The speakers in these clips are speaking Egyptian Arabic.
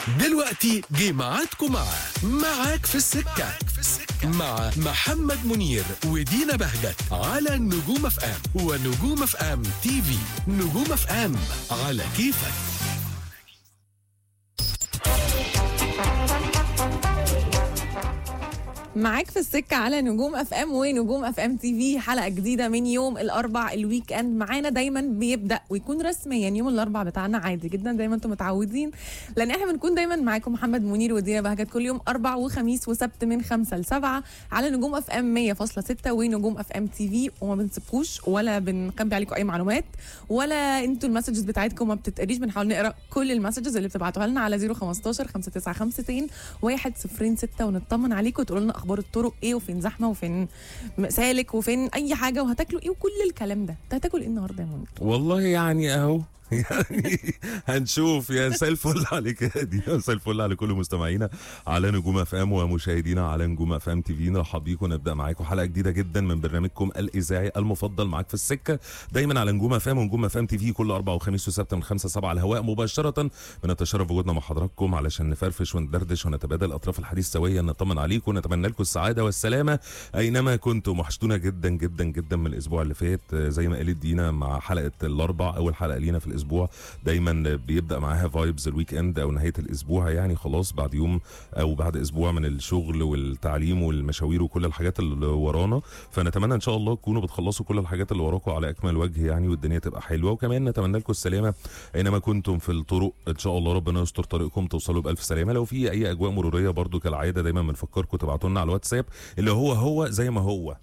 دلوقتي جه ميعادكم مع معاك في السكة مع محمد منير ودينا بهجت على نجوم اف ام ونجوم اف ام تي في نجوم اف ام على كيفك معاك في السكة على نجوم اف ام ونجوم اف ام تي في حلقة جديدة من يوم الاربع الويك اند معانا دايما بيبدأ ويكون رسميا يوم الاربع بتاعنا عادي جدا زي ما انتم متعودين لان احنا بنكون دايما معاكم محمد منير ودينا بهجت كل يوم اربع وخميس وسبت من خمسة لسبعة على نجوم اف ام 100.6 ونجوم اف ام تي في وما بنسيبكوش ولا بنخبي عليكم اي معلومات ولا انتوا المسجز بتاعتكم ما بتتقريش بنحاول نقرا كل المسجز اللي بتبعتوها لنا على 015 5952 106 ونطمن عليكم وتقولوا لنا اخبار الطرق ايه وفين زحمه وفين سالك وفين اي حاجه وهتاكلوا ايه وكل الكلام ده انت هتاكل ايه النهارده يا منى والله يعني اهو يعني هنشوف يا مساء الفل عليك يا دي مساء الفل على كل مستمعينا على نجوم اف ام ومشاهدينا على نجوم اف ام تي في نرحب بيكم نبدا معاكم حلقه جديده جدا من برنامجكم الاذاعي المفضل معاك في السكه دايما على نجوم اف ام ونجوم اف ام تي في كل اربع وخميس وسبت من 5 7 على الهواء مباشره بنتشرف بوجودنا مع حضراتكم علشان نفرفش وندردش ونتبادل اطراف الحديث سويا نطمن عليكم ونتمنى لكم السعاده والسلامه اينما كنتم وحشتونا جدا جدا جدا من الاسبوع اللي فات زي ما قالت دينا مع حلقه الاربع اول حلقه لينا في الاسبوع دايما بيبدا معاها فايبز الويك اند او نهايه الاسبوع يعني خلاص بعد يوم او بعد اسبوع من الشغل والتعليم والمشاوير وكل الحاجات اللي ورانا فنتمنى ان شاء الله تكونوا بتخلصوا كل الحاجات اللي وراكم على اكمل وجه يعني والدنيا تبقى حلوه وكمان نتمنى لكم السلامه اينما كنتم في الطرق ان شاء الله ربنا يستر طريقكم توصلوا بالف سلامه لو في اي اجواء مروريه برضو كالعاده دايما بنفكركم تبعتوا لنا على الواتساب اللي هو هو زي ما هو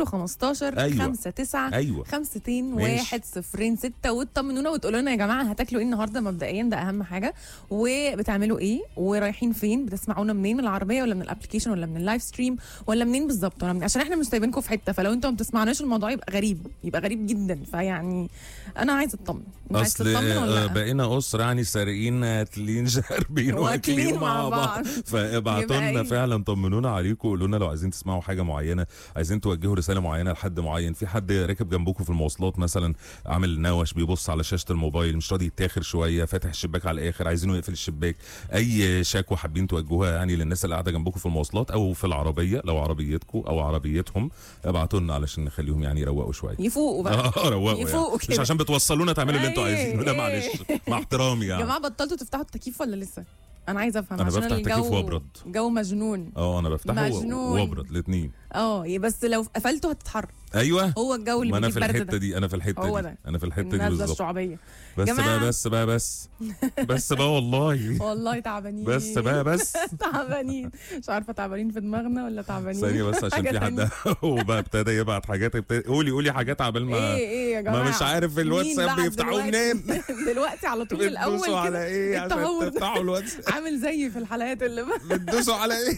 015 أيوة. 59 ايوه 50 ماشي. واحد صفرين ستة وتطمنونا وتقولوا لنا يا جماعة هتاكلوا ايه النهاردة مبدئيا ده أهم حاجة وبتعملوا ايه ورايحين فين بتسمعونا منين من العربية ولا من الابلكيشن ولا من اللايف ستريم ولا منين بالظبط ولا من... عشان احنا مش سايبينكم في حتة فلو انتوا ما بتسمعناش الموضوع يبقى غريب يبقى غريب جدا فيعني أنا عايزة أطمن أنت عايز اصل تطمن ولا آه، لأ؟ بقينا اسره يعني سارقين قاتلين شاربين واكلين واكلين مع مع بعض. بعض فابعتوا يبقى لنا إيه؟ فعلا طمنونا عليكم قولوا لنا لو عايزين تسمعوا حاجه معينه عايزين توجهوا رساله معينه لحد معين في حد راكب جنبكم في المواصلات مثلا عامل نوش بيبص على شاشه الموبايل مش راضي يتاخر شويه فاتح الشباك على الاخر عايزينه يقفل الشباك اي شكوى حابين توجهوها يعني للناس اللي قاعده جنبكم في المواصلات او في العربيه لو عربيتكم او عربيتهم ابعتوا لنا علشان نخليهم يعني يروقوا شويه يفوقوا بقى اه روقوا يفوقوا يعني. مش كده. عشان بتوصلونا تعملوا اللي انتوا أي- عايزينه لا أي- معلش مع احترامي يا يعني جماعة بطلتوا تفتحوا التكييف ولا لسه؟ أنا عايزة أفهم أنا عشان بفتح الجو تكييف وأبرد. جو مجنون اه انا بفتحه مجنون. وابرد الاثنين اه بس لو قفلته هتتحرك ايوه هو الجو اللي ما انا في بيجيب برد الحته ده دي انا في الحته هو دي ده. انا في الحته دي النزله بالظبط الشعبيه بس جماعة. بقى بس بقى بس بس بقى والله والله تعبانين بس بقى بس تعبانين مش عارفه تعبانين في دماغنا ولا تعبانين ثانيه بس عشان حاجة في حد تانية. هو بقى ابتدى يبعت حاجات ابتدى قولي قولي حاجات عبال ما ايه ايه يا جماعه ما مش عارف مين الواتساب بعت بيفتحوه دلوقتي؟ منين دلوقتي على طول من الاول بتدوسوا على كده ايه عشان التهور ده. تفتحوا الواتساب عامل زي في الحلقات اللي ب- بتدوسوا على ايه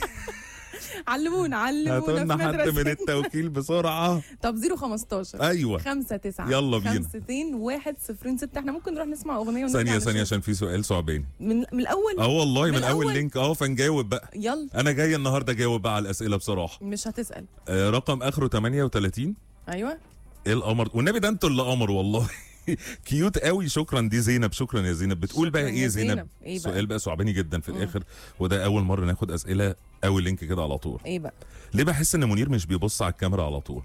علمونا علمونا هاتوا في لنا حد من مدرسة التوكيل بسرعه طب 015 ايوه 5 9 يلا بينا. 50 1 0 6 احنا ممكن نروح نسمع اغنيه ونرجع ثانيه ثانيه نشوف. عشان في سؤال صعباني من من الاول اه والله من, من اول الأول؟ لينك اه فنجاوب بقى يلا انا جاي النهارده اجاوب بقى على الاسئله بصراحه مش هتسال آه رقم اخره 38 ايوه ايه القمر والنبي ده انتوا اللي قمر والله كيوت قوي شكرا دي زينب شكرا يا زينب بتقول بقى شكراً ايه يا زينب, زينب. إيه بقى؟ سؤال بقى صعباني جدا في الاخر وده اول مره ناخد اسئله اول لينك كده على طول ايه بقى ليه بحس ان منير مش بيبص على الكاميرا على طول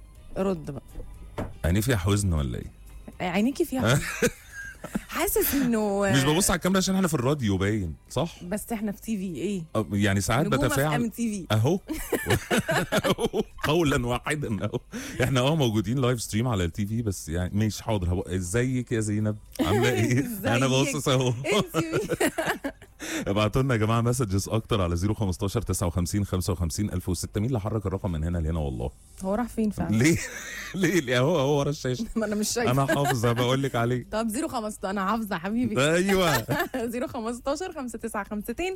رد بقى يعني فيها حزن ولا ايه عينيكي فيها حاسس انه مش ببص على الكاميرا عشان احنا في الراديو باين صح بس احنا في تي في ايه أه، يعني ساعات نجوم ام بتفاعل تي في اهو أهو. قولا واحدا اهو احنا اه موجودين لايف ستريم على التي في بس يعني مش حاضر هو ازيك يا زينب عامله ايه انا إزيك؟ باصص اهو انت ابعتوا لنا يا جماعه مسجز اكتر على 015 59 55 1006 مين اللي حرك الرقم من هنا لهنا والله هو راح فين فعلا ليه ليه ليه اهو اهو ورا الشاشه ما انا مش شايفه انا حافظه بقول لك عليه طب 015 انا حافظه يا حبيبي ايوه 015 5952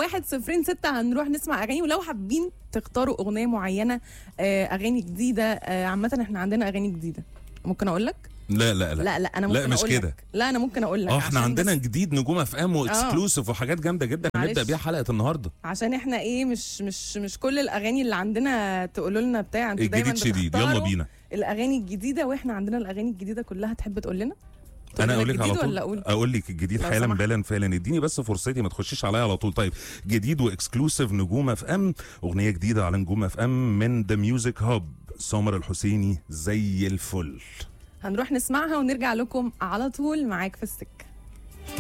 106 هنروح نسمع اغاني ولو حابين تختاروا اغنيه معينه آه، اغاني جديده آه، عامه احنا عندنا اغاني جديده ممكن اقول لك لا لا لا لا لا انا لا، ممكن مش اقول كده. لك لا انا ممكن اقول لك اه احنا عشان عندنا بس- جديد نجوم اف ام واكسكلوسيف وحاجات جامده جدا معلش. هنبدا بيها حلقه النهارده عشان احنا ايه مش مش مش كل الاغاني اللي عندنا تقولوا لنا بتاع انتوا دايما الجديد شديد يلا بتختاروا بينا الاغاني الجديده واحنا عندنا الاغاني الجديده كلها تحب تقول لنا انا اقول لك على الجديد طول ولا اقول اقول لك الجديد لو حالا سمحت. بالا فعلا اديني بس فرصتي ما تخشيش عليا على طول طيب جديد واكسكلوسيف نجوم اف ام اغنيه جديده على نجوم اف ام من ذا ميوزك هاب سمر الحسيني زي الفل هنروح نسمعها ونرجع لكم على طول معاك في السكه